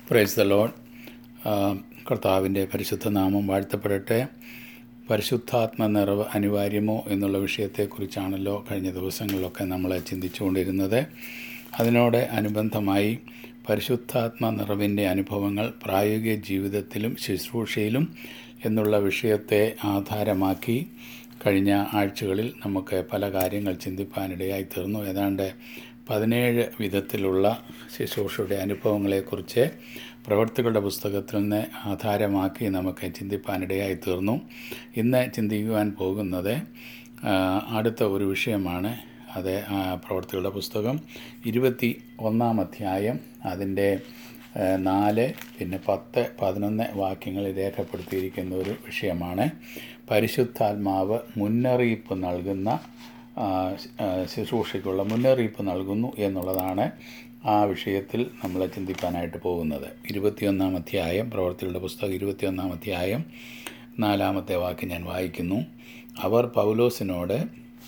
price the load കർത്താവിൻ്റെ പരിശുദ്ധ നാമം വാഴ്ത്തപ്പെടട്ടെ പരിശുദ്ധാത്മ നിറവ് അനിവാര്യമോ എന്നുള്ള വിഷയത്തെക്കുറിച്ചാണല്ലോ കഴിഞ്ഞ ദിവസങ്ങളിലൊക്കെ നമ്മൾ ചിന്തിച്ചുകൊണ്ടിരുന്നത് അതിനോട് അനുബന്ധമായി പരിശുദ്ധാത്മ നിറവിൻ്റെ അനുഭവങ്ങൾ പ്രായോഗിക ജീവിതത്തിലും ശുശ്രൂഷയിലും എന്നുള്ള വിഷയത്തെ ആധാരമാക്കി കഴിഞ്ഞ ആഴ്ചകളിൽ നമുക്ക് പല കാര്യങ്ങൾ ചിന്തിപ്പാനിടയായി തീർന്നു ഏതാണ്ട് പതിനേഴ് വിധത്തിലുള്ള ശുശ്രൂഷയുടെ അനുഭവങ്ങളെക്കുറിച്ച് പ്രവർത്തികളുടെ പുസ്തകത്തിൽ നിന്ന് ആധാരമാക്കി നമുക്ക് ചിന്തിപ്പാനിടയായി തീർന്നു ഇന്ന് ചിന്തിക്കുവാൻ പോകുന്നത് ആ, അടുത്ത ഒരു വിഷയമാണ് അത് ആ, പ്രവർത്തികളുടെ പുസ്തകം ഇരുപത്തി ഒന്നാം അധ്യായം അതിൻ്റെ ആ, നാല് പിന്നെ പത്ത് പതിനൊന്ന് വാക്യങ്ങളിൽ രേഖപ്പെടുത്തിയിരിക്കുന്ന ഒരു വിഷയമാണ് പരിശുദ്ധാത്മാവ് മുന്നറിയിപ്പ് നൽകുന്ന ആ, ആ, ശുശ്രൂഷയ്ക്കുള്ള മുന്നറിയിപ്പ് നൽകുന്നു എന്നുള്ളതാണ് ആ വിഷയത്തിൽ നമ്മൾ ചിന്തിക്കാനായിട്ട് പോകുന്നത് ഇരുപത്തിയൊന്നാം അധ്യായം പ്രവർത്തികളുടെ പുസ്തകം ഇരുപത്തിയൊന്നാം അധ്യായം നാലാമത്തെ വാക്ക് ഞാൻ വായിക്കുന്നു അവർ പൗലോസിനോട്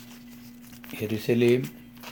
യെരുശലേം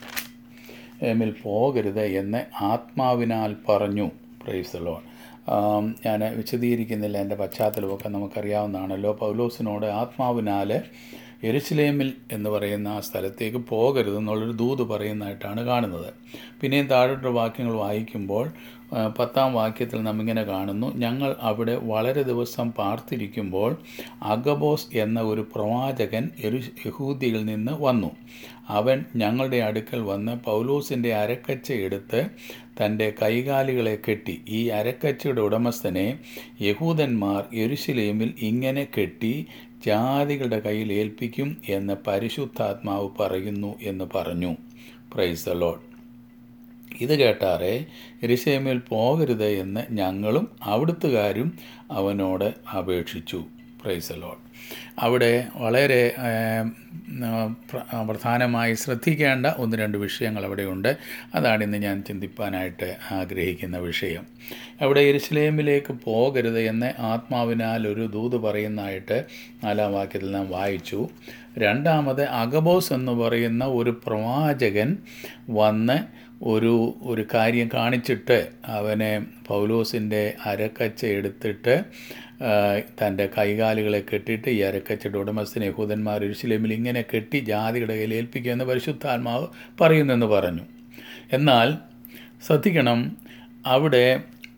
ഏമിൽ പോകരുത് എന്ന് ആത്മാവിനാൽ പറഞ്ഞു പ്രൈസ് ലോൺ ഞാൻ വിശദീകരിക്കുന്നില്ല എൻ്റെ പശ്ചാത്തലമൊക്കെ നമുക്കറിയാവുന്നതാണല്ലോ പൗലോസിനോട് ആത്മാവിനാൽ എരുസലേമിൽ എന്ന് പറയുന്ന ആ സ്ഥലത്തേക്ക് പോകരുതെന്നുള്ളൊരു ദൂത് പറയുന്നതായിട്ടാണ് കാണുന്നത് പിന്നെയും താഴോട്ട് വാക്യങ്ങൾ വായിക്കുമ്പോൾ ആ, പത്താം വാക്യത്തിൽ നാം ഇങ്ങനെ കാണുന്നു ഞങ്ങൾ അവിടെ വളരെ ദിവസം പാർത്തിരിക്കുമ്പോൾ അഗബോസ് എന്ന ഒരു പ്രവാചകൻ എരു യഹൂദിയിൽ നിന്ന് വന്നു അവൻ ഞങ്ങളുടെ അടുക്കൽ വന്ന് പൗലോസിൻ്റെ അരക്കച്ച എടുത്ത് തൻ്റെ കൈകാലുകളെ കെട്ടി ഈ അരക്കച്ചയുടെ ഉടമസ്ഥനെ യഹൂദന്മാർ യെരുശലേമിൽ ഇങ്ങനെ കെട്ടി ജാതികളുടെ കയ്യിൽ ഏൽപ്പിക്കും എന്ന് പരിശുദ്ധാത്മാവ് പറയുന്നു എന്ന് പറഞ്ഞു പ്രൈസ് ദ ലോഡ് ഇത് കേട്ടാറെ എരിശേമിൽ പോകരുത് എന്ന് ഞങ്ങളും അവിടുത്തുകാരും അവനോട് അപേക്ഷിച്ചു പ്രൈസ് ലോഡ് അവിടെ വളരെ ഏം, ആ, പ്ര- ആ, പ്രധാനമായി ശ്രദ്ധിക്കേണ്ട ഒന്ന് രണ്ട് വിഷയങ്ങൾ അവിടെയുണ്ട് അതാണ് ഇന്ന് ഞാൻ ചിന്തിപ്പാനായിട്ട് ആഗ്രഹിക്കുന്ന വിഷയം അവിടെ എരുസലേമിലേക്ക് പോകരുത് എന്ന് ആത്മാവിനാൽ ഒരു ദൂത് പറയുന്നതായിട്ട് നാലാം വാക്യത്തിൽ നാം വായിച്ചു രണ്ടാമത് അഗബോസ് എന്ന് പറയുന്ന ഒരു പ്രവാചകൻ വന്ന് ഒരു ഒരു കാര്യം കാണിച്ചിട്ട് അവനെ പൗലോസിൻ്റെ അരക്കച്ച എടുത്തിട്ട് ആ, തൻ്റെ കൈകാലുകളെ കെട്ടിയിട്ട് ഈ അരക്കച്ചയുടെ ഉടമസ്ഥനെ യഹൂദന്മാർ ഇരുശിലേമിൽ ഇങ്ങനെ കെട്ടി ജാതിയുടെ കയ്യിൽ ഏൽപ്പിക്കുമെന്ന് പരിശുദ്ധാത്മാവ് പറയുന്നെന്ന് പറഞ്ഞു എന്നാൽ ശ്രദ്ധിക്കണം അവിടെ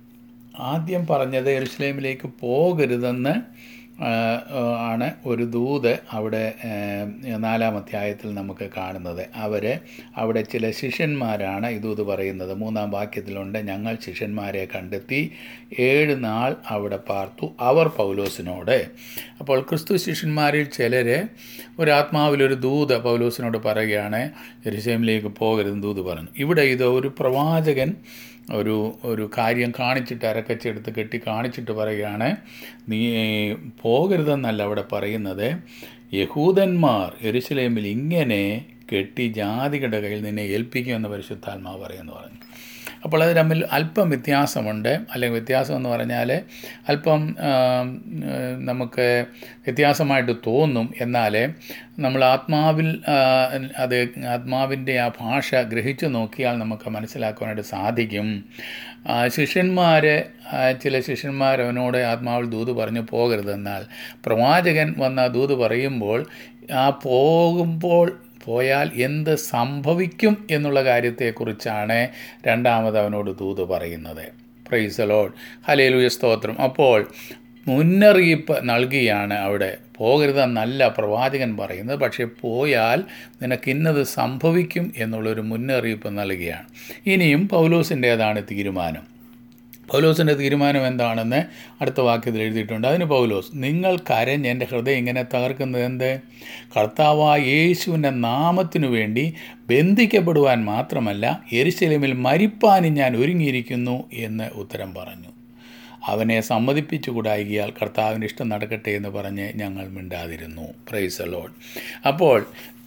ആദ്യം പറഞ്ഞത് എരുസലേമിലേക്ക് പോകരുതെന്ന് ആ, ആ, ആണ് ഒരു ദൂത് അവിടെ ആ, നാലാം അധ്യായത്തിൽ നമുക്ക് കാണുന്നത് അവർ അവിടെ ചില ശിഷ്യന്മാരാണ് ഈ ദൂത് പറയുന്നത് മൂന്നാം വാക്യത്തിലുണ്ട് ഞങ്ങൾ ശിഷ്യന്മാരെ കണ്ടെത്തി ഏഴ് നാൾ അവിടെ പാർത്തു അവർ പൗലോസിനോട് അപ്പോൾ ക്രിസ്തു ശിഷ്യന്മാരിൽ ചിലർ ഒരു ആത്മാവിലൊരു ദൂത് പൗലോസിനോട് പറയുകയാണ് എരുസലേമിലേക്ക് പോകരുതെന്ന് ദൂത് പറഞ്ഞു ഇവിടെ ഇത് ഒരു പ്രവാചകൻ ഒരു ഒരു കാര്യം കാണിച്ചിട്ട് അരക്കച്ചെടുത്ത് കെട്ടി കാണിച്ചിട്ട് പറയുകയാണ് നീ പോകരുതെന്നല്ല അവിടെ പറയുന്നത് യഹൂദന്മാർ എരുസലേമിൽ ഇങ്ങനെ കെട്ടി ജാതികളുടെ കയ്യിൽ നിന്നെ ഏൽപ്പിക്കുമെന്ന് പരിശുദ്ധാത്മാവ് പറയുമെന്ന് പറഞ്ഞു അപ്പോൾ അത് തമ്മിൽ അല്പം വ്യത്യാസമുണ്ട് അല്ലെങ്കിൽ വ്യത്യാസം എന്ന് പറഞ്ഞാൽ അല്പം ആം, ഏഹ്, നമുക്ക് വ്യത്യാസമായിട്ട് തോന്നും എന്നാൽ നമ്മൾ ആത്മാവിൽ ആ, അത് ആത്മാവിൻ്റെ ആ ഭാഷ ഗ്രഹിച്ചു നോക്കിയാൽ നമുക്ക് മനസ്സിലാക്കുവാനായിട്ട് സാധിക്കും ആ, ശിഷ്യന്മാർ ആ, ചില ശിഷ്യന്മാർ അവനോട് ആത്മാവിൽ ദൂത് പറഞ്ഞു പോകരുതെന്നാൽ പ്രവാചകൻ വന്ന ആ ദൂത് പറയുമ്പോൾ ആ പോകുമ്പോൾ പോയാൽ എന്ത് സംഭവിക്കും എന്നുള്ള കാര്യത്തെക്കുറിച്ചാണ് രണ്ടാമത് അവനോട് ദൂത് പറയുന്നത് പ്രൈസ് ലോഡ് ഹലേലുയ സ്തോത്രം അപ്പോൾ മുന്നറിയിപ്പ് നൽകിയാണ് അവിടെ പോകരുതെന്നല്ല പ്രവാചകൻ പറയുന്നത് പക്ഷേ പോയാൽ നിനക്ക് ഇന്നത് സംഭവിക്കും എന്നുള്ളൊരു മുന്നറിയിപ്പ് നൽകുകയാണ് ഇനിയും പൗലോസിൻ്റേതാണ് തീരുമാനം പൗലോസിൻ്റെ തീരുമാനം എന്താണെന്ന് അടുത്ത വാക്യത്തിൽ എഴുതിയിട്ടുണ്ട് അതിന് പൗലോസ് നിങ്ങൾ കരഞ്ഞ് എൻ്റെ ഹൃദയം ഇങ്ങനെ തകർക്കുന്നത് എന്ത് കർത്താവായ യേശുവിൻ്റെ നാമത്തിനു വേണ്ടി ബന്ധിക്കപ്പെടുവാൻ മാത്രമല്ല എരിശലമിൽ മരിപ്പാനും ഞാൻ ഒരുങ്ങിയിരിക്കുന്നു എന്ന് ഉത്തരം പറഞ്ഞു അവനെ സമ്മതിപ്പിച്ചുകൂടായികയാൽ കർത്താവിൻ്റെ ഇഷ്ടം നടക്കട്ടെ എന്ന് പറഞ്ഞ് ഞങ്ങൾ മിണ്ടാതിരുന്നു പ്രൈസ് ലോഡ് അപ്പോൾ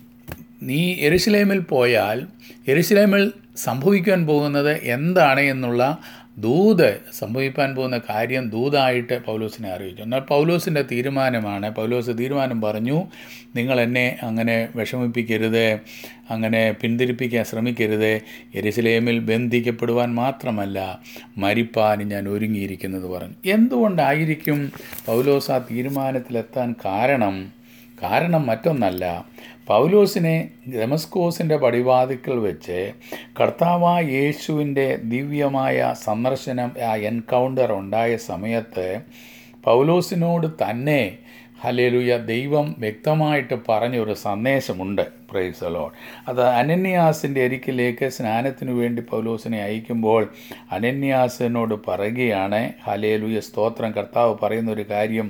നീ എരുസലേമിൽ പോയാൽ എരുസലേമിൽ സംഭവിക്കാൻ പോകുന്നത് എന്താണ് എന്നുള്ള ദൂത് സംഭവിക്കാൻ പോകുന്ന കാര്യം ദൂതായിട്ട് പൗലോസിനെ അറിയിച്ചു എന്നാൽ പൗലോസിൻ്റെ തീരുമാനമാണ് പൗലോസ് തീരുമാനം പറഞ്ഞു നിങ്ങൾ എന്നെ അങ്ങനെ വിഷമിപ്പിക്കരുത് അങ്ങനെ പിന്തിരിപ്പിക്കാൻ ശ്രമിക്കരുത് എരുസലേമിൽ ബന്ധിക്കപ്പെടുവാൻ മാത്രമല്ല മരിപ്പാനും ഞാൻ ഒരുങ്ങിയിരിക്കുന്നത് പറഞ്ഞു എന്തുകൊണ്ടായിരിക്കും പൗലോസ് ആ തീരുമാനത്തിലെത്താൻ കാരണം കാരണം മറ്റൊന്നല്ല പൗലോസിനെ ഡെമസ്കോസിൻ്റെ പടിവാതിക്കൽ വെച്ച് കർത്താവായ യേശുവിൻ്റെ ദിവ്യമായ സന്ദർശനം ആ എൻകൗണ്ടർ ഉണ്ടായ സമയത്ത് പൗലോസിനോട് തന്നെ ഹലേലുയ ദൈവം വ്യക്തമായിട്ട് പറഞ്ഞൊരു സന്ദേശമുണ്ട് പ്രൈസ് അലോൺ അത് അനന്യാസിൻ്റെ അരിക്കിലേക്ക് സ്നാനത്തിനു വേണ്ടി പൗലോസിനെ അയക്കുമ്പോൾ അനന്യാസിനോട് പറയുകയാണ് ഹലേലുയ സ്തോത്രം കർത്താവ് പറയുന്ന ഒരു കാര്യം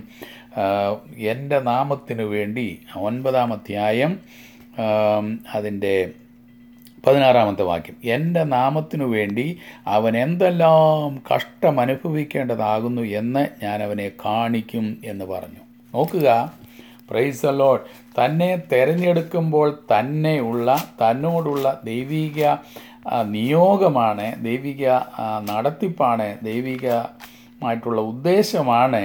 എൻ്റെ നാമത്തിനു വേണ്ടി ഒൻപതാം അധ്യായം അതിൻ്റെ പതിനാറാമത്തെ വാക്യം എൻ്റെ നാമത്തിനു വേണ്ടി അവൻ എന്തെല്ലാം കഷ്ടം അനുഭവിക്കേണ്ടതാകുന്നു എന്ന് ഞാൻ അവനെ കാണിക്കും എന്ന് പറഞ്ഞു നോക്കുക പ്രൈസ് അലോഡ് തന്നെ തിരഞ്ഞെടുക്കുമ്പോൾ തന്നെയുള്ള തന്നോടുള്ള ദൈവിക നിയോഗമാണ് ദൈവിക നടത്തിപ്പാണ് ദൈവികമായിട്ടുള്ള ഉദ്ദേശമാണ്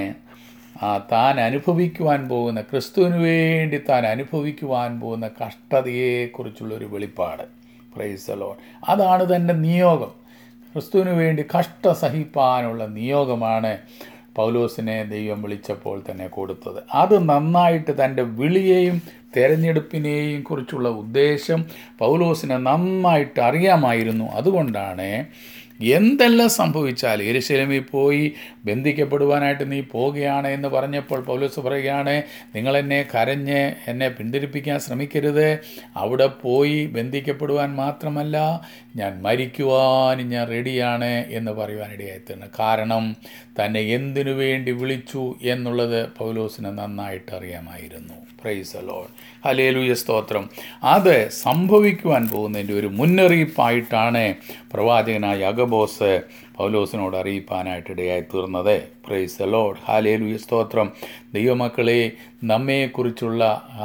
താൻ അനുഭവിക്കുവാൻ പോകുന്ന ക്രിസ്തുവിന് വേണ്ടി താൻ അനുഭവിക്കുവാൻ പോകുന്ന കഷ്ടതയെക്കുറിച്ചുള്ളൊരു വെളിപ്പാട് പ്രൈസ് അലോൺ അതാണ് തൻ്റെ നിയോഗം ക്രിസ്തുവിന് വേണ്ടി കഷ്ട സഹിപ്പാനുള്ള നിയോഗമാണ് പൗലോസിനെ ദൈവം വിളിച്ചപ്പോൾ തന്നെ കൊടുത്തത് അത് നന്നായിട്ട് തൻ്റെ വിളിയെയും തെരഞ്ഞെടുപ്പിനെയും കുറിച്ചുള്ള ഉദ്ദേശം പൗലോസിനെ നന്നായിട്ട് അറിയാമായിരുന്നു അതുകൊണ്ടാണ് എന്തെല്ലാം സംഭവിച്ചാൽ എരുശലമിൽ പോയി ബന്ധിക്കപ്പെടുവാനായിട്ട് നീ പോവുകയാണ് എന്ന് പറഞ്ഞപ്പോൾ പൗലോസ് പറയുകയാണ് നിങ്ങളെന്നെ കരഞ്ഞ് എന്നെ പിന്തിരിപ്പിക്കാൻ ശ്രമിക്കരുത് അവിടെ പോയി ബന്ധിക്കപ്പെടുവാൻ മാത്രമല്ല ഞാൻ മരിക്കുവാനും ഞാൻ റെഡിയാണ് എന്ന് പറയുവാനിടയായിത്തീർന്നു കാരണം തന്നെ എന്തിനു വേണ്ടി വിളിച്ചു എന്നുള്ളത് പൗലോസിന് നന്നായിട്ട് അറിയാമായിരുന്നു പ്രൈസ് അലോൺ ഹലേലുയ സ്തോത്രം അത് സംഭവിക്കുവാൻ പോകുന്നതിൻ്റെ ഒരു മുന്നറിയിപ്പായിട്ടാണ് പ്രവാചകനായ അഗബോസ് പൗലോസിനോട് അറിയിപ്പാനായിട്ട് ഇടയായി തീർന്നത് പ്രൈസ് അലോഡ് ഹാലേലുയ സ്തോത്രം ദൈവമക്കളെ നമ്മെക്കുറിച്ചുള്ള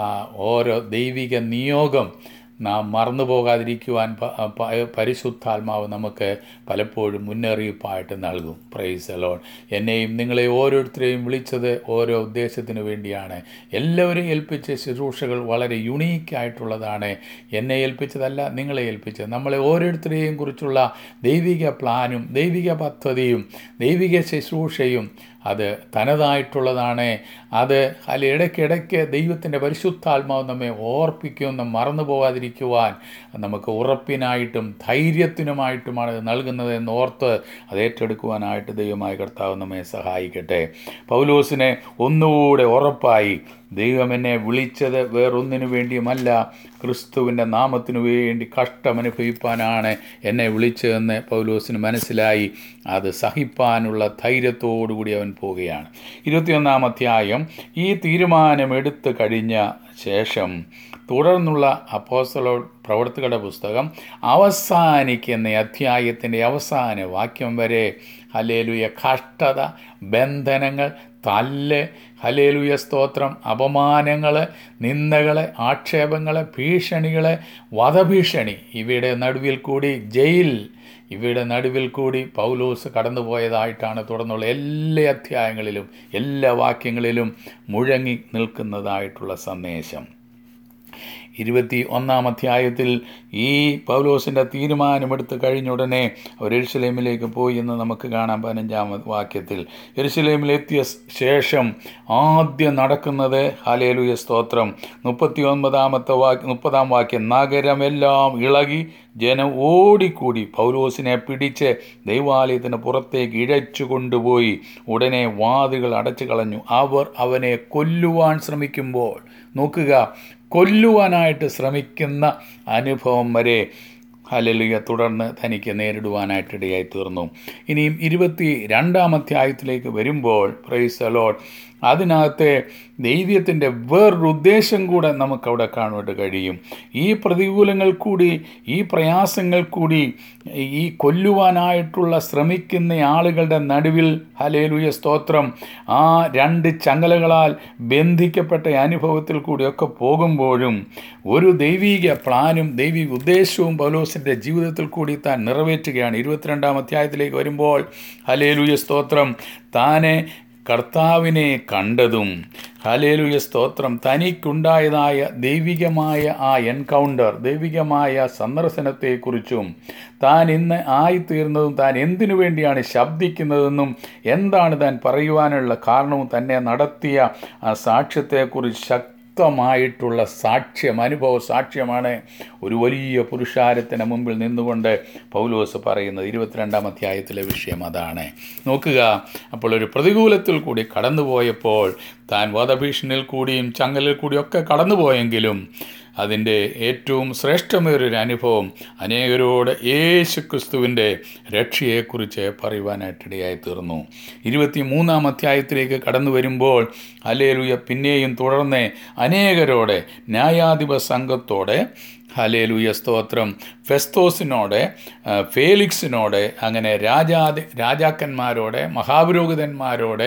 ഓരോ ദൈവിക നിയോഗം നാം മറന്നു പോകാതിരിക്കുവാൻ പരിശുദ്ധാത്മാവ് നമുക്ക് പലപ്പോഴും മുന്നറിയിപ്പായിട്ട് നൽകും പ്രൈസ് അലോൺ എന്നെയും നിങ്ങളെ ഓരോരുത്തരെയും വിളിച്ചത് ഓരോ ഉദ്ദേശത്തിന് വേണ്ടിയാണ് എല്ലാവരും ഏൽപ്പിച്ച ശുശ്രൂഷകൾ വളരെ യുണീക്കായിട്ടുള്ളതാണ് എന്നെ ഏൽപ്പിച്ചതല്ല നിങ്ങളെ ഏൽപ്പിച്ചത് നമ്മളെ ഓരോരുത്തരെയും കുറിച്ചുള്ള ദൈവിക പ്ലാനും ദൈവിക പദ്ധതിയും ദൈവിക ശുശ്രൂഷയും അത് തനതായിട്ടുള്ളതാണ് അത് അല്ല ഇടയ്ക്കിടയ്ക്ക് ദൈവത്തിൻ്റെ പരിശുദ്ധാത്മാവ് നമ്മെ ഓർപ്പിക്കുമെന്ന് മറന്നു പോകാതിരിക്കുവാൻ നമുക്ക് ഉറപ്പിനായിട്ടും ധൈര്യത്തിനുമായിട്ടുമാണ് ഇത് നൽകുന്നത് എന്ന് ഓർത്ത് അത് ഏറ്റെടുക്കുവാനായിട്ട് ദൈവമായ കർത്താവ് നമ്മെ സഹായിക്കട്ടെ പൗലോസിനെ ഒന്നുകൂടെ ഉറപ്പായി ദൈവം എന്നെ വിളിച്ചത് വേറൊന്നിനു വേണ്ടിയുമല്ല ക്രിസ്തുവിൻ്റെ നാമത്തിനു വേണ്ടി കഷ്ടമനുഭവിപ്പാനാണ് എന്നെ വിളിച്ചതെന്ന് പൗലോസിന് മനസ്സിലായി അത് സഹിപ്പാനുള്ള ധൈര്യത്തോടുകൂടി അവൻ പോവുകയാണ് ഇരുപത്തിയൊന്നാം അധ്യായം ഈ തീരുമാനമെടുത്തു കഴിഞ്ഞ ശേഷം തുടർന്നുള്ള അപ്പോസ്തലോ പ്രവർത്തകരുടെ പുസ്തകം അവസാനിക്കുന്ന അധ്യായത്തിൻ്റെ അവസാന വാക്യം വരെ ഹലേലുയ കഷ്ടത ബന്ധനങ്ങൾ തല്ല് ഹലേലുയ സ്തോത്രം അപമാനങ്ങൾ നിന്ദകൾ ആക്ഷേപങ്ങൾ ഭീഷണികൾ വധഭീഷണി ഇവയുടെ നടുവിൽ കൂടി ജയിൽ ഇവയുടെ നടുവിൽ കൂടി പൗലോസ് കടന്നുപോയതായിട്ടാണ് തുടർന്നുള്ള എല്ലാ അധ്യായങ്ങളിലും എല്ലാ വാക്യങ്ങളിലും മുഴങ്ങി നിൽക്കുന്നതായിട്ടുള്ള സന്ദേശം ഇരുപത്തി ഒന്നാം അധ്യായത്തിൽ ഈ പൗലോസിൻ്റെ തീരുമാനമെടുത്ത് കഴിഞ്ഞ ഉടനെ അവർ എരുസലേമിലേക്ക് പോയി എന്ന് നമുക്ക് കാണാം പതിനഞ്ചാം വാക്യത്തിൽ എരുസലേമിലെത്തിയ ശേഷം ആദ്യം നടക്കുന്നത് ഹലേലുയ സ്തോത്രം മുപ്പത്തി ഒൻപതാമത്തെ വാക്യ മുപ്പതാം വാക്യം നഗരമെല്ലാം ഇളകി ജനം ഓടിക്കൂടി പൗലോസിനെ പിടിച്ച് ദൈവാലയത്തിന് പുറത്തേക്ക് ഇഴച്ചു കൊണ്ടുപോയി ഉടനെ വാതിലുകൾ അടച്ചു കളഞ്ഞു അവർ അവനെ കൊല്ലുവാൻ ശ്രമിക്കുമ്പോൾ നോക്കുക കൊല്ലുവാനായിട്ട് ശ്രമിക്കുന്ന അനുഭവം വരെ ഹലലിയ തുടർന്ന് തനിക്ക് നേരിടുവാനായിട്ടിടയായി തീർന്നു ഇനിയും ഇരുപത്തി രണ്ടാം അധ്യായത്തിലേക്ക് വരുമ്പോൾ പ്രൈസ് അലോഡ് അതിനകത്തെ ദൈവത്തിൻ്റെ വേറൊരു ഉദ്ദേശം കൂടെ നമുക്കവിടെ കാണുവാൻ കഴിയും ഈ പ്രതികൂലങ്ങൾ കൂടി ഈ പ്രയാസങ്ങൾ കൂടി ഈ കൊല്ലുവാനായിട്ടുള്ള ശ്രമിക്കുന്ന ആളുകളുടെ നടുവിൽ ഹലേലുയ സ്തോത്രം ആ രണ്ട് ചങ്ങലകളാൽ ബന്ധിക്കപ്പെട്ട അനുഭവത്തിൽ കൂടിയൊക്കെ പോകുമ്പോഴും ഒരു ദൈവീക പ്ലാനും ദൈവിക ഉദ്ദേശവും പൗലോസിൻ്റെ ജീവിതത്തിൽ കൂടി താൻ നിറവേറ്റുകയാണ് ഇരുപത്തിരണ്ടാം അധ്യായത്തിലേക്ക് വരുമ്പോൾ ഹലേലുയ സ്തോത്രം താനെ കർത്താവിനെ കണ്ടതും ഹലേലുയ സ്തോത്രം തനിക്കുണ്ടായതായ ദൈവികമായ ആ എൻകൗണ്ടർ ദൈവികമായ സന്ദർശനത്തെക്കുറിച്ചും താൻ ഇന്ന് ആയിത്തീർന്നതും താൻ എന്തിനു വേണ്ടിയാണ് ശബ്ദിക്കുന്നതെന്നും എന്താണ് താൻ പറയുവാനുള്ള കാരണവും തന്നെ നടത്തിയ ആ സാക്ഷ്യത്തെക്കുറിച്ച് ശക്തി ശക്തമായിട്ടുള്ള സാക്ഷ്യം അനുഭവ സാക്ഷ്യമാണ് ഒരു വലിയ പുരുഷാരത്തിന് മുമ്പിൽ നിന്നുകൊണ്ട് പൗലോസ് പറയുന്നത് ഇരുപത്തിരണ്ടാം അധ്യായത്തിലെ വിഷയം അതാണ് നോക്കുക അപ്പോൾ ഒരു പ്രതികൂലത്തിൽ കൂടി കടന്നുപോയപ്പോൾ താൻ വധഭീഷണിയിൽ കൂടിയും ചങ്ങലിൽ കൂടിയൊക്കെ കടന്നുപോയെങ്കിലും അതിൻ്റെ ഏറ്റവും ശ്രേഷ്ഠമേറിയൊരു അനുഭവം അനേകരോട് യേശു ക്രിസ്തുവിൻ്റെ രക്ഷയെക്കുറിച്ച് പറയുവാനായിട്ടിടയായി തീർന്നു ഇരുപത്തി മൂന്നാം അധ്യായത്തിലേക്ക് കടന്നു വരുമ്പോൾ അലേലുയ പിന്നെയും തുടർന്ന് അനേകരോടെ ന്യായാധിപ സംഘത്തോടെ ഹലേലുയ സ്തോത്രം ഫെസ്തോസിനോട് ഫേലിക്സിനോട് അങ്ങനെ രാജാതി രാജാക്കന്മാരോട് മഹാപുരോഹിതന്മാരോട്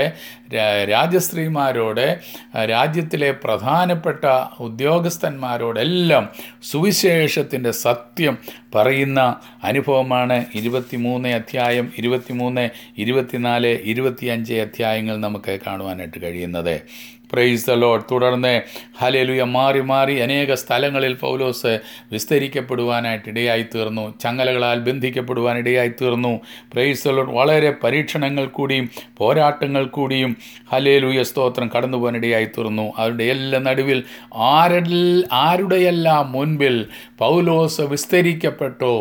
രാജസ്ത്രീമാരോട് രാജ്യത്തിലെ പ്രധാനപ്പെട്ട ഉദ്യോഗസ്ഥന്മാരോടെല്ലാം സുവിശേഷത്തിൻ്റെ സത്യം പറയുന്ന അനുഭവമാണ് ഇരുപത്തിമൂന്ന് അധ്യായം ഇരുപത്തിമൂന്ന് ഇരുപത്തിനാല് ഇരുപത്തിയഞ്ച് അധ്യായങ്ങൾ നമുക്ക് കാണുവാനായിട്ട് കഴിയുന്നത് പ്രൈസ് ദ ലോഡ് തുടർന്ന് ഹലേലുയ മാറി മാറി അനേക സ്ഥലങ്ങളിൽ പൗലോസ് വിസ്തരിക്കപ്പെടുവാനായിട്ട് ഇടയായി തീർന്നു ചങ്ങലകളാൽ ബന്ധിക്കപ്പെടുവാൻ ഇടയായി തീർന്നു പ്രൈസ് ദ ലോഡ് വളരെ പരീക്ഷണങ്ങൾ കൂടിയും പോരാട്ടങ്ങൾ കൂടിയും ഹലേലുയ സ്തോത്രം കടന്നു പോകാൻ ഇടയായി തീർന്നു അവരുടെ എല്ലാ നടുവിൽ ആരൽ ആരുടെയെല്ലാം മുൻപിൽ പൗലോസ് വിസ്തരിക്കപ്പെട്ടോ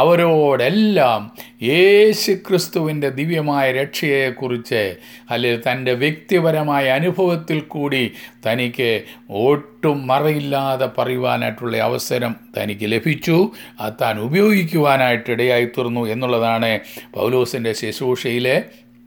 അവരോടെല്ലാം യേശു ക്രിസ്തുവിൻ്റെ ദിവ്യമായ രക്ഷയെക്കുറിച്ച് അല്ലെങ്കിൽ തൻ്റെ വ്യക്തിപരമായ അനുഭവത്തിൽ കൂടി തനിക്ക് ഒട്ടും മറയില്ലാതെ പറയുവാനായിട്ടുള്ള അവസരം തനിക്ക് ലഭിച്ചു അത് താൻ ഉപയോഗിക്കുവാനായിട്ട് ഇടയായി തീർന്നു എന്നുള്ളതാണ് പൗലോസിൻ്റെ ശുശ്രൂഷയിലെ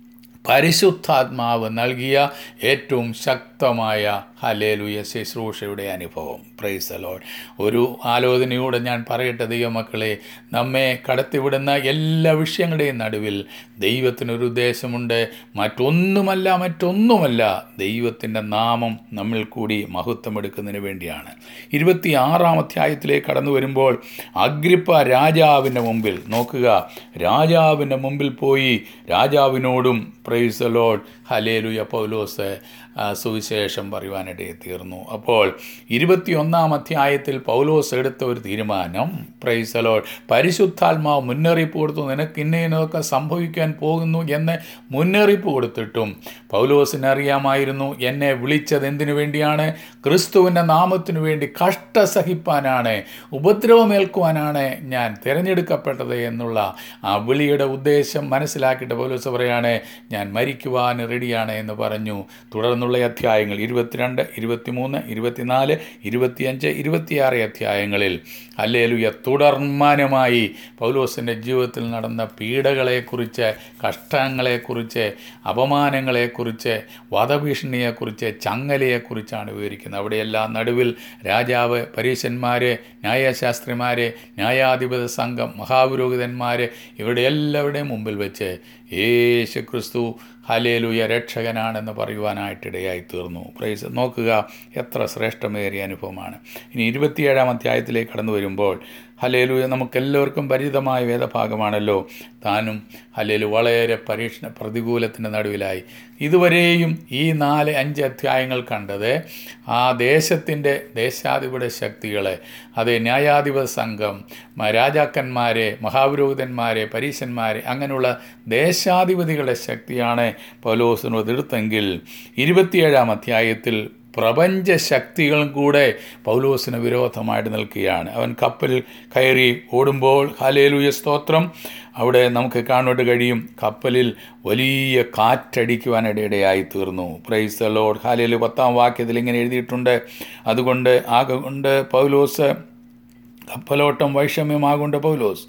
പരിശുദ്ധാത്മാവ് നൽകിയ ഏറ്റവും ശക്തമായ ഹലേലുയ ശുശ്രൂഷയുടെ അനുഭവം പ്രൈസ് അലോൺ ഒരു ആലോചനയോടെ ഞാൻ പറയട്ടെ ദൈവമക്കളെ നമ്മെ കടത്തിവിടുന്ന എല്ലാ വിഷയങ്ങളുടെയും നടുവിൽ ദൈവത്തിനൊരു ഉദ്ദേശമുണ്ട് മറ്റൊന്നുമല്ല മറ്റൊന്നുമല്ല ദൈവത്തിൻ്റെ നാമം നമ്മിൽ കൂടി മഹത്വമെടുക്കുന്നതിന് വേണ്ടിയാണ് ഇരുപത്തി ആറാം അധ്യായത്തിലേക്ക് കടന്നു വരുമ്പോൾ അഗ്രിപ്പ രാജാവിൻ്റെ മുമ്പിൽ നോക്കുക രാജാവിൻ്റെ മുമ്പിൽ പോയി രാജാവിനോടും പ്രൈസ് ലോഡ് ഹലേലുയ പൗലോസ് സുവിശേഷം പറയുവാനിടയിൽ തീർന്നു അപ്പോൾ ഇരുപത്തിയൊന്നാം അധ്യായത്തിൽ പൗലോസ് എടുത്ത ഒരു തീരുമാനം പ്രൈസലോ പരിശുദ്ധാത്മാവ് മുന്നറിയിപ്പ് കൊടുത്തു നിനക്ക് ഇന്നതൊക്കെ സംഭവിക്കാൻ പോകുന്നു എന്ന് മുന്നറിയിപ്പ് കൊടുത്തിട്ടും പൗലോസിന് അറിയാമായിരുന്നു എന്നെ വിളിച്ചത് എന്തിനു വേണ്ടിയാണ് ക്രിസ്തുവിൻ്റെ നാമത്തിനു വേണ്ടി കഷ്ടസഹിപ്പാനാണ് ഉപദ്രവമേൽക്കുവാനാണ് ഞാൻ തിരഞ്ഞെടുക്കപ്പെട്ടത് എന്നുള്ള ആ വിളിയുടെ ഉദ്ദേശം മനസ്സിലാക്കിയിട്ട് പൗലോസ് പറയാണ് ഞാൻ മരിക്കുവാൻ റെഡിയാണ് എന്ന് പറഞ്ഞു തുടർന്നുള്ള അധ്യായങ്ങൾ ഇരുപത്തിരണ്ട് ഇരുപത്തിമൂന്ന് ഇരുപത്തിനാല് ഇരുപത്തിയഞ്ച് ഇരുപത്തിയാറ് അധ്യായങ്ങളിൽ അല്ലേലുയ തുടർമാനമായി പൗലോസിൻ്റെ ജീവിതത്തിൽ നടന്ന പീഡകളെക്കുറിച്ച് കഷ്ടങ്ങളെക്കുറിച്ച് അപമാനങ്ങളെക്കുറിച്ച് വധഭീഷണിയെക്കുറിച്ച് ചങ്ങലയെക്കുറിച്ചാണ് വിവരിക്കുന്നത് അവിടെയെല്ലാം നടുവിൽ രാജാവ് പരീശന്മാർ ന്യായശാസ്ത്രിമാർ ന്യായാധിപത സംഘം മഹാപുരോഹിതന്മാർ ഇവരുടെ എല്ലാവരുടെയും മുമ്പിൽ വെച്ച് യേശു ക്രിസ്തു ഹലേലുയ രക്ഷകനാണെന്ന് പറയുവാനായിട്ടിടയായി തീർന്നു പ്രൈസ് നോക്കുക എത്ര ശ്രേഷ്ഠമേറിയ അനുഭവമാണ് ഇനി ഇരുപത്തിയേഴാം അധ്യായത്തിലേക്ക് കടന്നു വരുമ്പോൾ ഹലേലുയ നമുക്കെല്ലാവർക്കും പരിചിതമായ വേദഭാഗമാണല്ലോ താനും ഹലേലു വളരെ പരീക്ഷണ പ്രതികൂലത്തിൻ്റെ നടുവിലായി ഇതുവരെയും ഈ നാല് അഞ്ച് അധ്യായങ്ങൾ കണ്ടത് ആ ദേശത്തിൻ്റെ ദേശാധിപത ശക്തികളെ അത് ന്യായാധിപത സംഘം രാജാക്കന്മാരെ മഹാപുരോഹിതന്മാരെ പരീശന്മാരെ അങ്ങനെയുള്ള ദേശാധിപതികളുടെ ശക്തിയാണ് പൗലോസിനോട് എടുത്തെങ്കിൽ ഇരുപത്തിയേഴാം അധ്യായത്തിൽ പ്രപഞ്ച ശക്തികളും കൂടെ പൗലോസിന് വിരോധമായിട്ട് നിൽക്കുകയാണ് അവൻ കപ്പലിൽ കയറി ഓടുമ്പോൾ ഹാലേലുയ സ്തോത്രം അവിടെ നമുക്ക് കാണുവാൻ കഴിയും കപ്പലിൽ വലിയ കാറ്റടിക്കുവാനിടയിടയായി തീർന്നു പ്രൈസ് ദ ലോഡ് ഹാലേലു പത്താം വാക്യത്തിൽ ഇങ്ങനെ എഴുതിയിട്ടുണ്ട് അതുകൊണ്ട് ആകൊണ്ട് പൗലോസ് കപ്പലോട്ടം വൈഷമ്യമാകൊണ്ട് പൗലോസ്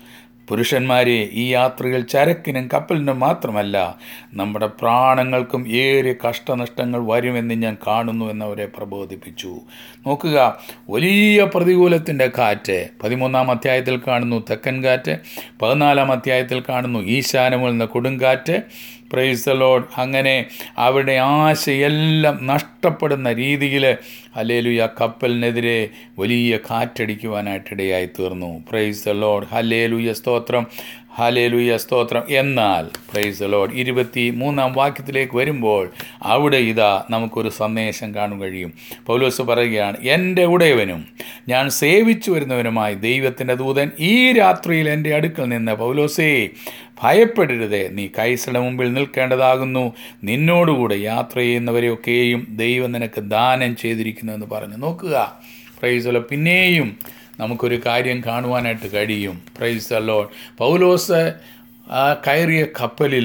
പുരുഷന്മാരെ ഈ യാത്രയിൽ ചരക്കിനും കപ്പലിനും മാത്രമല്ല നമ്മുടെ പ്രാണങ്ങൾക്കും ഏറെ കഷ്ടനഷ്ടങ്ങൾ വരുമെന്ന് ഞാൻ കാണുന്നു എന്നവരെ പ്രബോധിപ്പിച്ചു നോക്കുക വലിയ പ്രതികൂലത്തിൻ്റെ കാറ്റ് പതിമൂന്നാം അധ്യായത്തിൽ കാണുന്നു തെക്കൻ കാറ്റ് പതിനാലാം അധ്യായത്തിൽ കാണുന്നു ഈശാനമുൽ നിന്ന് കൊടുങ്കാറ്റ് പ്രൈസ് ദ ലോഡ് അങ്ങനെ അവരുടെ ആശയെല്ലാം നഷ്ടപ്പെടുന്ന രീതിയിൽ ഹലേലുയ കപ്പലിനെതിരെ വലിയ കാറ്റടിക്കുവാനായിട്ടിടയായി തീർന്നു പ്രൈസ് ദ ലോഡ് ഹലേലുയ സ്തോത്രം ഹലേലുയ സ്തോത്രം എന്നാൽ പ്രൈസ് ദ ലോഡ് ഇരുപത്തി മൂന്നാം വാക്യത്തിലേക്ക് വരുമ്പോൾ അവിടെ ഇതാ നമുക്കൊരു സന്ദേശം കാണും കഴിയും പൗലോസ് പറയുകയാണ് എൻ്റെ ഉടയവനും ഞാൻ സേവിച്ചു വരുന്നവനുമായി ദൈവത്തിൻ്റെ ദൂതൻ ഈ രാത്രിയിൽ എൻ്റെ അടുക്കൽ നിന്ന് പൗലോസേ ഭയപ്പെടരുതേ നീ കൈസയുടെ മുമ്പിൽ നിൽക്കേണ്ടതാകുന്നു നിന്നോടുകൂടെ യാത്ര ചെയ്യുന്നവരെയൊക്കെയും ദൈവം നിനക്ക് ദാനം ചെയ്തിരിക്കുന്നു എന്ന് പറഞ്ഞു നോക്കുക പ്രൈസല പിന്നെയും നമുക്കൊരു കാര്യം കാണുവാനായിട്ട് കഴിയും പ്രൈസ് അല്ലോൺ പൗലോസ് ആ കയറിയ കപ്പലിൽ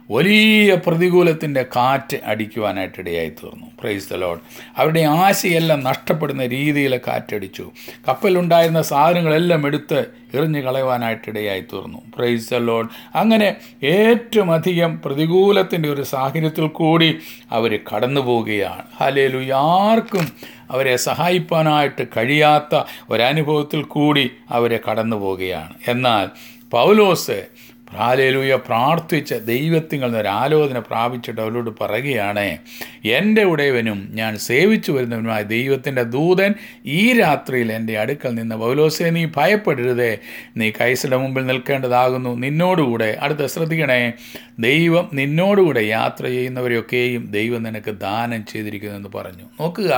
വലിയ പ്രതികൂലത്തിൻ്റെ കാറ്റ് അടിക്കുവാനായിട്ടിടയായി തീർന്നു പ്രൈസ് ദ ലോഡ് അവരുടെ ആശയെല്ലാം നഷ്ടപ്പെടുന്ന രീതിയിൽ കാറ്റടിച്ചു കപ്പലുണ്ടായിരുന്ന സാധനങ്ങളെല്ലാം എടുത്ത് എറിഞ്ഞു കളയുവാനായിട്ടിടയായി തീർന്നു പ്രൈസ് ദ ലോഡ് അങ്ങനെ ഏറ്റവും അധികം പ്രതികൂലത്തിൻ്റെ ഒരു സാഹചര്യത്തിൽ കൂടി അവർ കടന്നു പോവുകയാണ് ഹലേലു ആർക്കും അവരെ സഹായിപ്പാനായിട്ട് കഴിയാത്ത ഒരനുഭവത്തിൽ കൂടി അവരെ കടന്നു പോവുകയാണ് എന്നാൽ പൗലോസ് ഹാലേലൂയ പ്രാർത്ഥിച്ച് ദൈവത്തിങ്ങൾ ഒരു ആലോചന പ്രാപിച്ചിട്ട് അവരോട് പറയുകയാണ് എൻ്റെ ഉടയവനും ഞാൻ സേവിച്ചു വരുന്നവനുമായ ദൈവത്തിൻ്റെ ദൂതൻ ഈ രാത്രിയിൽ എൻ്റെ അടുക്കൽ നിന്ന് പൗലോസെ നീ ഭയപ്പെടരുതേ നീ കൈസയുടെ മുമ്പിൽ നിൽക്കേണ്ടതാകുന്നു നിന്നോടുകൂടെ അടുത്ത ശ്രദ്ധിക്കണേ ദൈവം നിന്നോടുകൂടെ യാത്ര ചെയ്യുന്നവരെയൊക്കെയും ദൈവം നിനക്ക് ദാനം ചെയ്തിരിക്കുന്നു എന്ന് പറഞ്ഞു നോക്കുക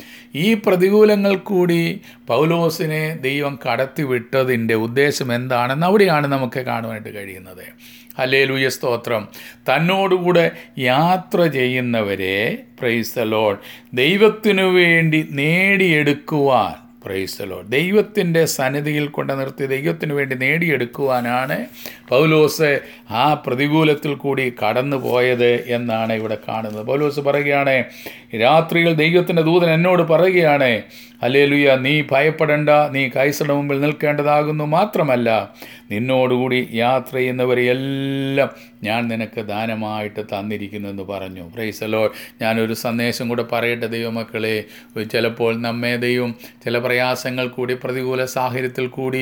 ഈ പ്രതികൂലങ്ങൾ കൂടി പൗലോസിനെ ദൈവം കടത്തിവിട്ടതിൻ്റെ ഉദ്ദേശം എന്താണെന്ന് അവിടെയാണ് നമുക്ക് കാണുവാനായിട്ട് കഴിയുന്നത് ഹലേലുയ സ്തോത്രം തന്നോടുകൂടെ യാത്ര ചെയ്യുന്നവരെ പ്രൈസ് ദ ലോഡ് ദൈവത്തിനു വേണ്ടി നേടിയെടുക്കുവാൻ പ്രൈസ് ലോ ദൈവത്തിൻ്റെ സന്നിധിയിൽ കൊണ്ട് നിർത്തി ദൈവത്തിന് വേണ്ടി നേടിയെടുക്കുവാനാണ് പൗലോസ് ആ പ്രതികൂലത്തിൽ കൂടി കടന്നു പോയത് എന്നാണ് ഇവിടെ കാണുന്നത് പൗലോസ് പറയുകയാണ് രാത്രിയിൽ ദൈവത്തിൻ്റെ ദൂതൻ എന്നോട് പറയുകയാണ് അല്ലേലുയ നീ ഭയപ്പെടേണ്ട നീ കൈസയുടെ മുമ്പിൽ നിൽക്കേണ്ടതാകുന്നു മാത്രമല്ല നിന്നോടുകൂടി യാത്ര ചെയ്യുന്നവരെയെല്ലാം ഞാൻ നിനക്ക് ദാനമായിട്ട് തന്നിരിക്കുന്നു എന്ന് പറഞ്ഞു പ്രൈസലോ ഞാനൊരു സന്ദേശം കൂടെ പറയട്ടെ ദൈവമക്കളെ ചിലപ്പോൾ നമ്മെ ദൈവം ചില പ്രയാസങ്ങൾ കൂടി പ്രതികൂല സാഹചര്യത്തിൽ കൂടി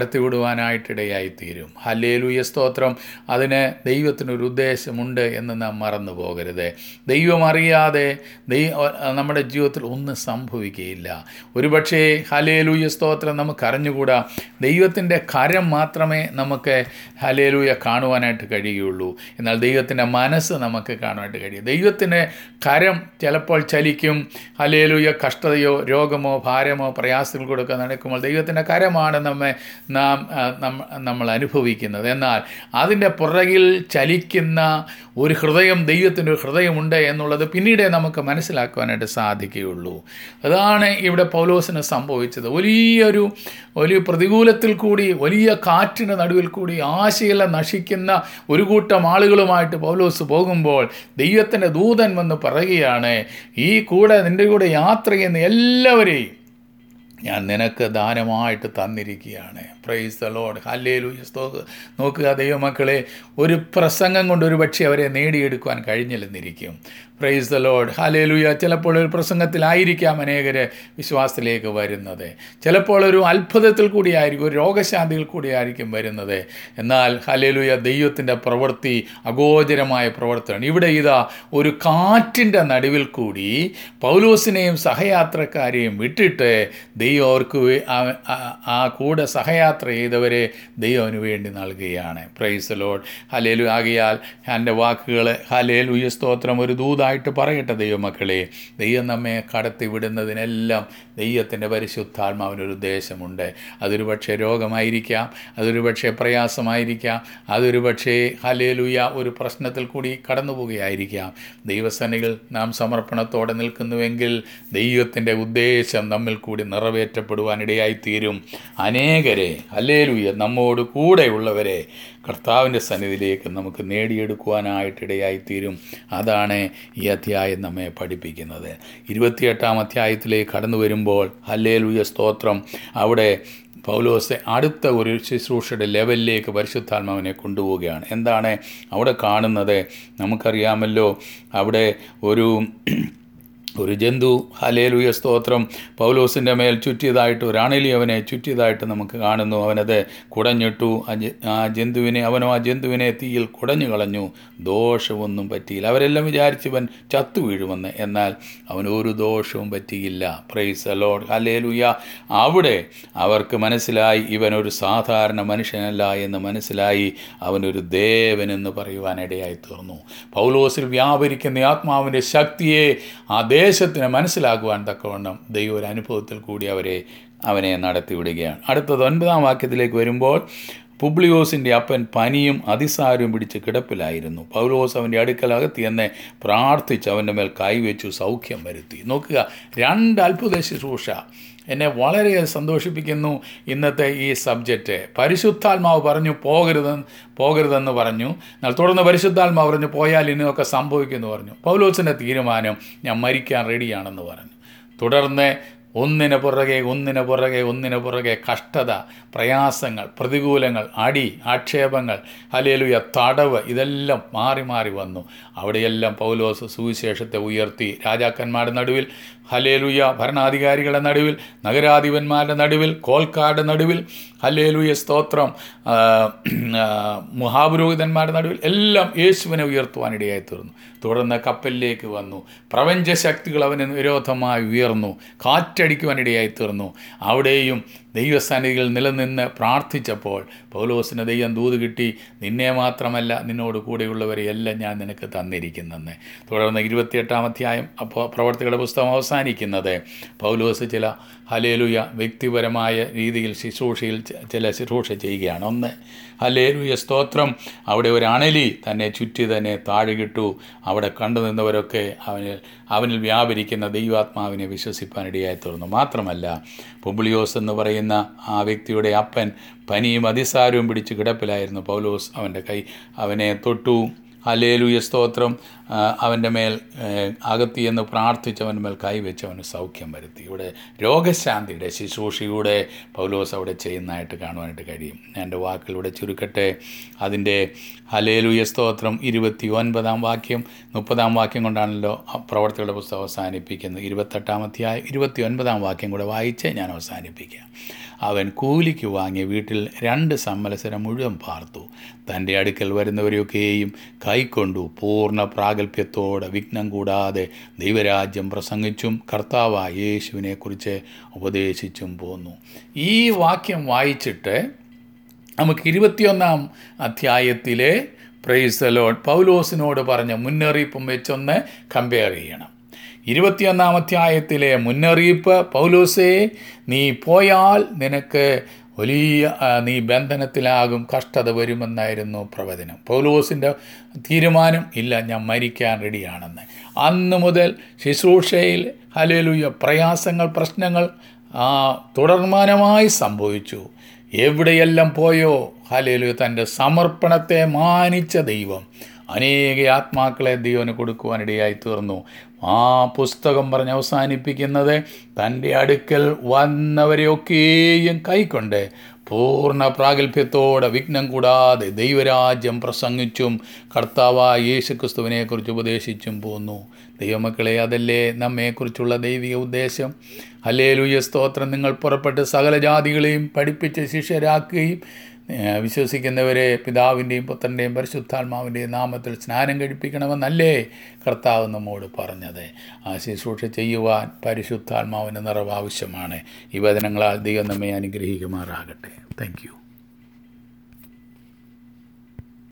കടത്തിവിടുവാനായിട്ടിടയായിത്തീരും ഹല്ലേലൂയ സ്തോത്രം അതിന് ദൈവത്തിനൊരു ഉദ്ദേശമുണ്ട് എന്ന് നാം മറന്നു പോകരുത് ദൈവം അറിയാതെ ദൈവ നമ്മുടെ ജീവിതത്തിൽ ഒന്നും സംഭവിക്കുകയില്ല ഒരുപക്ഷേ ഹലേലൂയ സ്തോത്രം നമുക്ക് അറിഞ്ഞുകൂടാ ദൈവത്തിൻ്റെ കരം മാത്രമേ നമുക്ക് ഹലേലൂയ കാണുവാനായിട്ട് കഴിയുകയുള്ളൂ എന്നാൽ ദൈവത്തിൻ്റെ മനസ്സ് നമുക്ക് കാണുവാനായിട്ട് കഴിയും ദൈവത്തിന് കരം ചിലപ്പോൾ ചലിക്കും ഹലേലൂയ കഷ്ടതയോ രോഗമോ ഭാരമോ പ്രയാസങ്ങൾ കൊടുക്കുക നടക്കുമ്പോൾ ദൈവത്തിൻ്റെ കരമാണ് നമ്മെ നാം നമ്മൾ അനുഭവിക്കുന്നത് എന്നാൽ അതിൻ്റെ പുറകിൽ ചലിക്കുന്ന ഒരു ഹൃദയം ദൈവത്തിൻ്റെ ഒരു ഹൃദയമുണ്ട് എന്നുള്ളത് പിന്നീടേ നമുക്ക് മനസ്സിലാക്കുവാനായിട്ട് സാധിക്കുകയുള്ളൂ അതാണ് ഇവിടെ പൗലോസിന് സംഭവിച്ചത് വലിയൊരു വലിയ പ്രതികൂലത്തിൽ കൂടി വലിയ കാറ്റിൻ്റെ നടുവിൽ കൂടി ആശയെല്ലാം നശിക്കുന്ന ഒരു കൂട്ടം ആളുകളുമായിട്ട് പൗലോസ് പോകുമ്പോൾ ദൈവത്തിൻ്റെ ദൂതൻ വന്ന് പറയുകയാണ് ഈ കൂടെ നിൻ്റെ കൂടെ യാത്ര ചെയ്യുന്ന എല്ലാവരെയും ഞാൻ നിനക്ക് ദാനമായിട്ട് തന്നിരിക്കുകയാണ് പ്രൈസ് ദ ലോഡ് ഹല്ലേലു സ്തോക്ക് നോക്കുക ദൈവമക്കളെ ഒരു പ്രസംഗം കൊണ്ട് ഒരു പക്ഷേ അവരെ നേടിയെടുക്കുവാൻ കഴിഞ്ഞില്ലെന്നിരിക്കും പ്രൈസ് ദ ലോഡ് ഹലേലുയ ചിലപ്പോൾ ഒരു പ്രസംഗത്തിലായിരിക്കാം അനേകർ വിശ്വാസത്തിലേക്ക് വരുന്നത് ചിലപ്പോൾ ഒരു അത്ഭുതത്തിൽ കൂടിയായിരിക്കും ഒരു രോഗശാന്തിയിൽ കൂടിയായിരിക്കും വരുന്നത് എന്നാൽ ഹലേലുയ ദൈവത്തിൻ്റെ പ്രവൃത്തി അഗോചരമായ പ്രവർത്തനം ഇവിടെ ഇതാ ഒരു കാറ്റിൻ്റെ നടുവിൽ കൂടി പൗലോസിനെയും സഹയാത്രക്കാരെയും വിട്ടിട്ട് ദൈവം അവർക്ക് ആ കൂടെ സഹയാത്ര ചെയ്തവരെ ദൈവം അവന് വേണ്ടി നൽകുകയാണ് പ്രൈസ് ലോഡ് ഹലേലു ആകിയാൽ എൻ്റെ വാക്കുകൾ ഹലേലു സ്തോത്രം ഒരു ദൂതായിട്ട് പറയട്ടെ ദൈവമക്കളെ ദൈവം നമ്മെ കടത്തി വിടുന്നതിനെല്ലാം ദൈവത്തിൻ്റെ പരിശുദ്ധാത്മാവിനൊരു ഉദ്ദേശമുണ്ട് അതൊരു പക്ഷേ രോഗമായിരിക്കാം അതൊരു പക്ഷേ പ്രയാസമായിരിക്കാം അതൊരു പക്ഷേ ഹലേലുയ ഒരു പ്രശ്നത്തിൽ കൂടി കടന്നു പോവുകയായിരിക്കാം ദൈവസേനകൾ നാം സമർപ്പണത്തോടെ നിൽക്കുന്നുവെങ്കിൽ ദൈവത്തിൻ്റെ ഉദ്ദേശം നമ്മിൽ കൂടി നിറവേറ്റപ്പെടുവാനിടയായിത്തീരും അനേകരെ ഹലേലുയ നമ്മോട് കൂടെയുള്ളവരെ കർത്താവിൻ്റെ സന്നിധിയിലേക്ക് നമുക്ക് നേടിയെടുക്കുവാനായിട്ടിടയായിത്തീരും അതാണ് ഈ അധ്യായം നമ്മെ പഠിപ്പിക്കുന്നത് ഇരുപത്തിയെട്ടാം അധ്യായത്തിലേക്ക് കടന്നു വരുമ്പോൾ ഹല്ലേലുയ സ്തോത്രം അവിടെ പൗലോസ് അടുത്ത ഒരു ശുശ്രൂഷയുടെ ലെവലിലേക്ക് പരിശുദ്ധാത്മാവിനെ കൊണ്ടുപോവുകയാണ് എന്താണ് അവിടെ കാണുന്നത് നമുക്കറിയാമല്ലോ അവിടെ ഒരു ഒരു ജന്തു ഹലേലുയ സ്തോത്രം പൗലോസിൻ്റെ മേൽ ചുറ്റിയതായിട്ട് ഒരു അണലി അവനെ ചുറ്റിയതായിട്ട് നമുക്ക് കാണുന്നു അവനത് കുടഞ്ഞിട്ടു ആ ജ- ആ ജന്തുവിനെ അവനോ ആ ജന്തുവിനെ തീയിൽ കുടഞ്ഞു കളഞ്ഞു ദോഷമൊന്നും പറ്റിയില്ല അവരെല്ലാം വിചാരിച്ചു ഇവൻ ചത്തു വീഴുമെന്ന് എന്നാൽ അവന് ഒരു ദോഷവും പറ്റിയില്ല പ്രൈസ് അലോഡ് ഹലേലുയ അവിടെ അവർക്ക് മനസ്സിലായി ഇവൻ ഒരു സാധാരണ മനുഷ്യനല്ല എന്ന് മനസ്സിലായി അവനൊരു ദേവൻ എന്ന് പറയുവാനിടയായി തീർന്നു പൗലോസിൽ വ്യാപരിക്കുന്ന ഈ ആത്മാവിൻ്റെ ശക്തിയെ ആ ദേശത്തിന് മനസ്സിലാക്കുവാൻ തക്കവണ്ണം ദൈവ ഒരു അനുഭവത്തിൽ കൂടി അവരെ അവനെ നടത്തിവിടുകയാണ് അടുത്തത് ഒൻപതാം വാക്യത്തിലേക്ക് വരുമ്പോൾ പുബ്ലിയോസിൻ്റെ അപ്പൻ പനിയും അതിസാരവും പിടിച്ച് കിടപ്പിലായിരുന്നു പൗലോസ് അവൻ്റെ അടുക്കൽ അകത്തിയെന്ന് പ്രാർത്ഥിച്ച് അവൻ്റെ മേൽ കൈവച്ചു സൗഖ്യം വരുത്തി നോക്കുക രണ്ട് അത്ഭുത ശുശ്രൂഷ എന്നെ വളരെ സന്തോഷിപ്പിക്കുന്നു ഇന്നത്തെ ഈ സബ്ജക്റ്റ് പരിശുദ്ധാത്മാവ് പറഞ്ഞു പോകരുത് പോകരുതെന്ന് പറഞ്ഞു എന്നാൽ തുടർന്ന് പരിശുദ്ധാത്മാവ് പറഞ്ഞു പോയാൽ ഇനിയൊക്കെ സംഭവിക്കുമെന്ന് പറഞ്ഞു പൗലോസിൻ്റെ തീരുമാനം ഞാൻ മരിക്കാൻ റെഡിയാണെന്ന് പറഞ്ഞു തുടർന്ന് ഒന്നിന് പുറകെ ഒന്നിന് പുറകെ ഒന്നിന് പുറകെ കഷ്ടത പ്രയാസങ്ങൾ പ്രതികൂലങ്ങൾ അടി ആക്ഷേപങ്ങൾ ഹലേലുയ തടവ് ഇതെല്ലാം മാറി മാറി വന്നു അവിടെയെല്ലാം പൗലോസ് സുവിശേഷത്തെ ഉയർത്തി രാജാക്കന്മാരുടെ നടുവിൽ ഹലേലുയ ഭരണാധികാരികളുടെ നടുവിൽ നഗരാധിപന്മാരുടെ നടുവിൽ കോൽക്കാരുടെ നടുവിൽ ഹലേലുയ സ്തോത്രം ആ, ആ, മഹാപുരോഹിതന്മാരുടെ നടുവിൽ എല്ലാം യേശുവിനെ ഉയർത്തുവാനിടയായി തീർന്നു തുടർന്ന് കപ്പലിലേക്ക് വന്നു പ്രപഞ്ച ശക്തികൾ അവന് വിരോധമായി ഉയർന്നു കാറ്റടിക്കുവാനിടയായി തീർന്നു അവിടെയും ദൈവസന്നിധികൾ നിലനിന്ന് പ്രാർത്ഥിച്ചപ്പോൾ പൗലോസിന് ദൈവം ദൂത് കിട്ടി നിന്നെ മാത്രമല്ല നിന്നോട് കൂടെയുള്ളവരെ എല്ലാം ഞാൻ നിനക്ക് തന്നിരിക്കുന്നെന്ന് തുടർന്ന് ഇരുപത്തിയെട്ടാം അധ്യായം അപ്പോൾ പ്രവർത്തികളുടെ പുസ്തകം അവസാനിക്കുന്നത് പൗലോസ് ചില ഹലേലുയ വ്യക്തിപരമായ രീതിയിൽ ശുശ്രൂഷയിൽ ച- ചില ശുശ്രൂഷ ചെയ്യുകയാണ് ഒന്ന് ഹലേലുയ സ്തോത്രം അവിടെ ഒരു അണലി തന്നെ ചുറ്റി തന്നെ താഴുകിട്ടു അവിടെ കണ്ടു നിന്നവരൊക്കെ അവനിൽ അവനിൽ വ്യാപരിക്കുന്ന ദൈവാത്മാവിനെ വിശ്വസിപ്പാനിടയായി തീർന്നു മാത്രമല്ല പുബ്ലിയോസ് എന്ന് പറയുന്ന ആ വ്യക്തിയുടെ അപ്പൻ പനിയും അതിസാരവും പിടിച്ച് കിടപ്പിലായിരുന്നു പൗലോസ് അവൻ്റെ കൈ അവനെ തൊട്ടു ഹലേലുയ സ്തോത്രം ആ, അവൻ്റെ മേൽ ഏഹ്, അകത്തിയെന്ന് പ്രാർത്ഥിച്ച് അവൻ്റെ മേൽ കൈവച്ച് അവന് സൗഖ്യം വരുത്തി ഇവിടെ രോഗശാന്തിയുടെ ശുശ്രൂഷയുടെ പൗലോസ് അവിടെ ചെയ്യുന്നതായിട്ട് കാണുവാനായിട്ട് കഴിയും ഞാൻ എൻ്റെ വാക്കിലൂടെ ചുരുക്കട്ടെ അതിൻ്റെ ഹലേലുയ സ്തോത്രം ഇരുപത്തി ഒൻപതാം വാക്യം മുപ്പതാം വാക്യം കൊണ്ടാണല്ലോ ആ പ്രവർത്തികളുടെ പുസ്തകം അവസാനിപ്പിക്കുന്നത് ഇരുപത്തെട്ടാം അധ്യായം ഇരുപത്തി ഒൻപതാം വാക്യം കൂടെ വായിച്ച് ഞാൻ അവസാനിപ്പിക്കാം അവൻ കൂലിക്ക് വാങ്ങിയ വീട്ടിൽ രണ്ട് സമ്മത്സരം മുഴുവൻ പാർത്തു തൻ്റെ അടുക്കൽ വരുന്നവരെയൊക്കെയും കൈക്കൊണ്ടു പൂർണ്ണ പ്രാഗൽഭ്യത്തോടെ വിഘ്നം കൂടാതെ ദൈവരാജ്യം പ്രസംഗിച്ചും കർത്താവായ യേശുവിനെക്കുറിച്ച് ഉപദേശിച്ചും പോന്നു ഈ വാക്യം വായിച്ചിട്ട് നമുക്ക് ഇരുപത്തിയൊന്നാം അധ്യായത്തിലെ പ്രൈസ് ലോഡ് പൗലോസിനോട് പറഞ്ഞ മുന്നറിയിപ്പും വെച്ചൊന്ന് കമ്പയർ ചെയ്യണം ഇരുപത്തിയൊന്നാം അധ്യായത്തിലെ മുന്നറിയിപ്പ് പൗലോസേ നീ പോയാൽ നിനക്ക് വലിയ ആ, നീ ബന്ധനത്തിലാകും കഷ്ടത വരുമെന്നായിരുന്നു പ്രവചനം പൗലോസിൻ്റെ തീരുമാനം ഇല്ല ഞാൻ മരിക്കാൻ റെഡിയാണെന്ന് അന്ന് മുതൽ ശുശ്രൂഷയിൽ ഹലേലുയ പ്രയാസങ്ങൾ പ്രശ്നങ്ങൾ ആ, തുടർമാനമായി സംഭവിച്ചു എവിടെയെല്ലാം പോയോ ഹലേലു തൻ്റെ സമർപ്പണത്തെ മാനിച്ച ദൈവം അനേക ആത്മാക്കളെ ദൈവന് കൊടുക്കുവാനിടയായി തീർന്നു ആ പുസ്തകം പറഞ്ഞ് അവസാനിപ്പിക്കുന്നത് തൻ്റെ അടുക്കൽ വന്നവരെയൊക്കെയും കൈക്കൊണ്ട് പൂർണ്ണ പ്രാഗൽഭ്യത്തോടെ വിഘ്നം കൂടാതെ ദൈവരാജ്യം പ്രസംഗിച്ചും കർത്താവായ യേശുക്രിസ്തുവിനെക്കുറിച്ച് ഉപദേശിച്ചും പോന്നു ദൈവമക്കളെ അതല്ലേ നമ്മെക്കുറിച്ചുള്ള ദൈവിക ഉദ്ദേശം ഹല്ലേലൂയ സ്തോത്രം നിങ്ങൾ പുറപ്പെട്ട് സകല ജാതികളെയും പഠിപ്പിച്ച് ശിഷ്യരാക്കുകയും ഏഹ്, വിശ്വസിക്കുന്നവരെ പിതാവിൻ്റെയും പുത്രൻ്റെയും പരിശുദ്ധാത്മാവിൻ്റെയും നാമത്തിൽ സ്നാനം കഴിപ്പിക്കണമെന്നല്ലേ കർത്താവ് നമ്മോട് പറഞ്ഞത് ആ ശുശ്രൂഷ ചെയ്യുവാൻ പരിശുദ്ധാത്മാവിൻ്റെ നിറവ് ആവശ്യമാണ് ഈ വചനങ്ങളാൽ ദൈവം നമ്മെ അനുഗ്രഹിക്കുമാറാകട്ടെ താങ്ക് യു